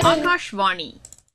ஆகாஷ்வாணி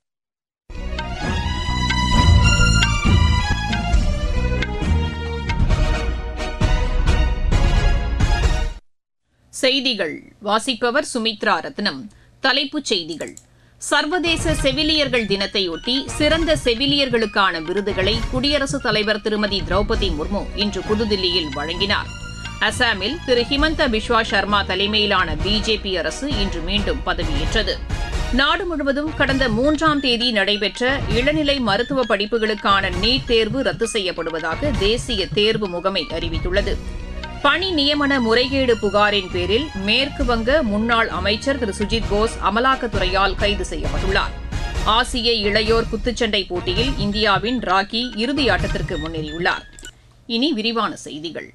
செய்திகள் வாசிப்பவர் சுமித்ரா ரத்னம் தலைப்புச் செய்திகள் சர்வதேச செவிலியர்கள் தினத்தையொட்டி சிறந்த செவிலியர்களுக்கான விருதுகளை குடியரசுத் தலைவர் திருமதி திரௌபதி முர்மு இன்று புதுதில்லியில் வழங்கினார் அசாமில் திரு ஹிமந்த பிஸ்வா சர்மா தலைமையிலான பிஜேபி அரசு இன்று மீண்டும் பதவியேற்றது நாடு முழுவதும் கடந்த மூன்றாம் தேதி நடைபெற்ற இளநிலை மருத்துவ படிப்புகளுக்கான நீட் தேர்வு ரத்து செய்யப்படுவதாக தேசிய தேர்வு முகமை அறிவித்துள்ளது பணி நியமன முறைகேடு புகாரின் பேரில் மேற்கு வங்க முன்னாள் அமைச்சர் திரு சுஜித் போஸ் அமலாக்கத்துறையால் கைது செய்யப்பட்டுள்ளார் ஆசிய இளையோர் குத்துச்சண்டை போட்டியில் இந்தியாவின் ராக்கி இறுதி ஆட்டத்திற்கு முன்னேறியுள்ளார் இனி விரிவான செய்திகள்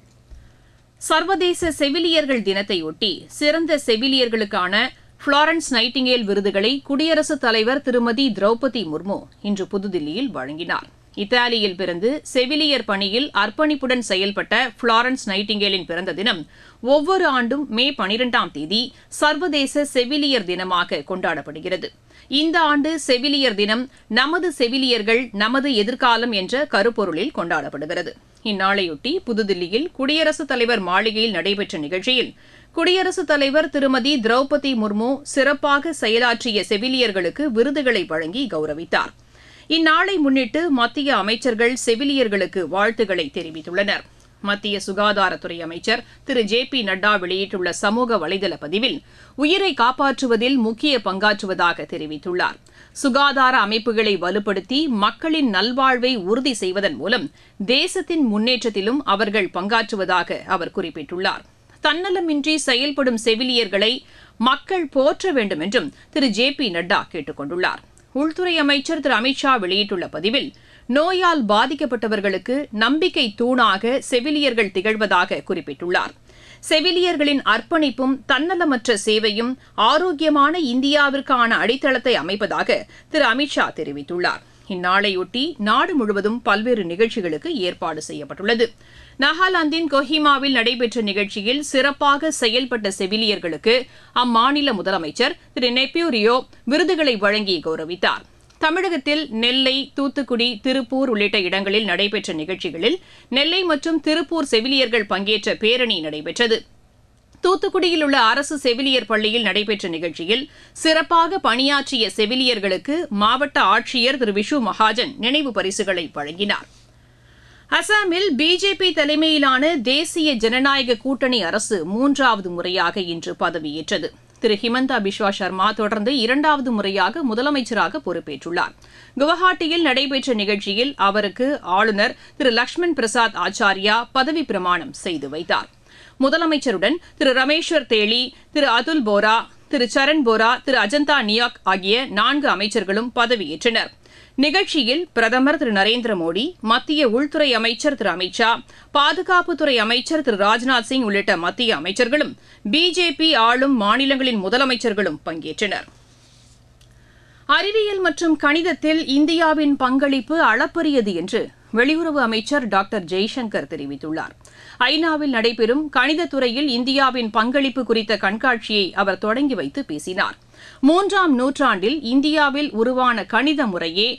சர்வதேச செவிலியர்கள் தினத்தையொட்டி சிறந்த செவிலியர்களுக்கான புளாரன்ஸ் நைட்டிங்கேல் விருதுகளை குடியரசுத் தலைவர் திருமதி திரௌபதி முர்மு இன்று புதுதில்லியில் வழங்கினார் இத்தாலியில் பிறந்து செவிலியர் பணியில் அர்ப்பணிப்புடன் செயல்பட்ட புளாரன்ஸ் நைட்டிங்கேலின் பிறந்த தினம் ஒவ்வொரு ஆண்டும் மே பனிரெண்டாம் தேதி சர்வதேச செவிலியர் தினமாக கொண்டாடப்படுகிறது இந்த ஆண்டு செவிலியர் தினம் நமது செவிலியர்கள் நமது எதிர்காலம் என்ற கருப்பொருளில் கொண்டாடப்படுகிறது இந்நாளையொட்டி புதுதில்லியில் குடியரசுத் தலைவர் மாளிகையில் நடைபெற்ற நிகழ்ச்சியில் குடியரசுத் தலைவர் திருமதி திரௌபதி முர்மு சிறப்பாக செயலாற்றிய செவிலியர்களுக்கு விருதுகளை வழங்கி கௌரவித்தார் இந்நாளை முன்னிட்டு மத்திய அமைச்சர்கள் செவிலியர்களுக்கு வாழ்த்துக்களை தெரிவித்துள்ளனர் மத்திய சுகாதாரத்துறை அமைச்சர் திரு ஜே பி நட்டா வெளியிட்டுள்ள சமூக வலைதள பதிவில் உயிரை காப்பாற்றுவதில் முக்கிய பங்காற்றுவதாக தெரிவித்துள்ளார் சுகாதார அமைப்புகளை வலுப்படுத்தி மக்களின் நல்வாழ்வை உறுதி செய்வதன் மூலம் தேசத்தின் முன்னேற்றத்திலும் அவர்கள் பங்காற்றுவதாக அவர் குறிப்பிட்டுள்ளார் தன்னலமின்றி செயல்படும் செவிலியர்களை மக்கள் போற்ற வேண்டும் என்றும் திரு ஜே பி நட்டா கேட்டுக் கொண்டுள்ளார் உள்துறை அமைச்சர் திரு அமித்ஷா வெளியிட்டுள்ள பதிவில் நோயால் பாதிக்கப்பட்டவர்களுக்கு நம்பிக்கை தூணாக செவிலியர்கள் திகழ்வதாக குறிப்பிட்டுள்ளார் செவிலியர்களின் அர்ப்பணிப்பும் தன்னலமற்ற சேவையும் ஆரோக்கியமான இந்தியாவிற்கான அடித்தளத்தை அமைப்பதாக திரு அமித்ஷா தெரிவித்துள்ளார் இந்நாளையொட்டி நாடு முழுவதும் பல்வேறு நிகழ்ச்சிகளுக்கு ஏற்பாடு செய்யப்பட்டுள்ளது நாகாலாந்தின் கொஹிமாவில் நடைபெற்ற நிகழ்ச்சியில் சிறப்பாக செயல்பட்ட செவிலியர்களுக்கு அம்மாநில முதலமைச்சர் திரு நெப்பியூரியோ விருதுகளை வழங்கி கௌரவித்தார் தமிழகத்தில் நெல்லை தூத்துக்குடி திருப்பூர் உள்ளிட்ட இடங்களில் நடைபெற்ற நிகழ்ச்சிகளில் நெல்லை மற்றும் திருப்பூர் செவிலியர்கள் பங்கேற்ற பேரணி நடைபெற்றது தூத்துக்குடியில் உள்ள அரசு செவிலியர் பள்ளியில் நடைபெற்ற நிகழ்ச்சியில் சிறப்பாக பணியாற்றிய செவிலியர்களுக்கு மாவட்ட ஆட்சியர் திரு விஷு மகாஜன் நினைவு பரிசுகளை வழங்கினார் அசாமில் பிஜேபி தலைமையிலான தேசிய ஜனநாயக கூட்டணி அரசு மூன்றாவது முறையாக இன்று பதவியேற்றது திரு ஹிமந்தா பிஸ்வா சர்மா தொடர்ந்து இரண்டாவது முறையாக முதலமைச்சராக பொறுப்பேற்றுள்ளார் குவஹாட்டியில் நடைபெற்ற நிகழ்ச்சியில் அவருக்கு ஆளுநர் திரு லக்ஷ்மண் பிரசாத் ஆச்சாரியா பதவி பிரமாணம் செய்து வைத்தார் முதலமைச்சருடன் திரு ரமேஸ்வர் தேலி திரு அதுல் போரா திரு சரண் போரா திரு அஜந்தா நியாக் ஆகிய நான்கு அமைச்சர்களும் பதவியேற்றனர் நிகழ்ச்சியில் பிரதமர் திரு நரேந்திர மோடி மத்திய உள்துறை அமைச்சர் திரு அமித் ஷா பாதுகாப்புத்துறை அமைச்சர் திரு ராஜ்நாத் சிங் உள்ளிட்ட மத்திய அமைச்சர்களும் பிஜேபி ஆளும் மாநிலங்களின் முதலமைச்சர்களும் பங்கேற்றனர் அறிவியல் மற்றும் கணிதத்தில் இந்தியாவின் பங்களிப்பு அளப்பரியது என்று வெளியுறவு அமைச்சர் டாக்டர் ஜெய்சங்கர் தெரிவித்துள்ளார் ஐநாவில் நடைபெறும் கணிதத்துறையில் இந்தியாவின் பங்களிப்பு குறித்த கண்காட்சியை அவர் தொடங்கி வைத்து பேசினார் மூன்றாம் நூற்றாண்டில் இந்தியாவில் உருவான கணித முறையே